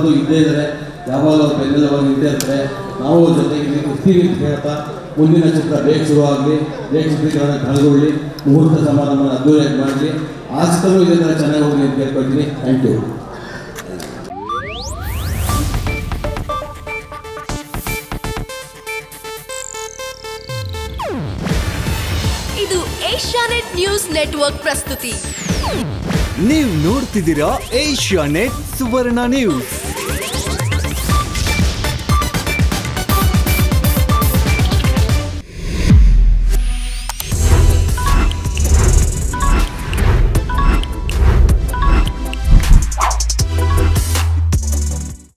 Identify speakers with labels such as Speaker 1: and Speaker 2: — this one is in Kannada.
Speaker 1: ಯಾವಾಗಲೂ ಇದ್ದೇ ಇದ್ದಾರೆ ಯಾವಾಗಲೂ ಅವ್ರ ಬೆನ್ನೆಲುಬಾಗಿ ನಿಂತೇ ಇರ್ತಾರೆ ನಾವು ಅವ್ರ ಜೊತೆಗೆ ಇರ್ತೀವಿ ಅಂತ ಹೇಳ್ತಾ ಮುಂದಿನ ಚಿತ್ರ ಬೇಗ ಶುರುವಾಗಲಿ ಬೇಗ ಚಿತ್ರೀಕರಣ ಕಳೆದುಕೊಳ್ಳಿ ಮುಹೂರ್ತ ಸಮಾರಂಭ ಅದ್ದೂರಿಯಾಗಿ ಮಾಡಲಿ ಆಸ್ಕರು ಇದೇ ಥರ ಚೆನ್ನಾಗಿ ಹೋಗಲಿ ಅಂತ ಕೇಳ್ಕೊಳ್ತೀನಿ ಥ್ಯಾಂಕ್ ಯು
Speaker 2: ಇದು ಏಷ್ಯಾನೆಟ್ ನ್ಯೂಸ್ ನೆಟ್ವರ್ಕ್ ಪ್ರಸ್ತುತಿ
Speaker 3: ನೀವು ನೋಡ್ತಿದ್ದೀರಾ ಏಷ್ಯಾ ನೆಟ್ ಸುವರ್ಣ ನ್ಯೂಸ್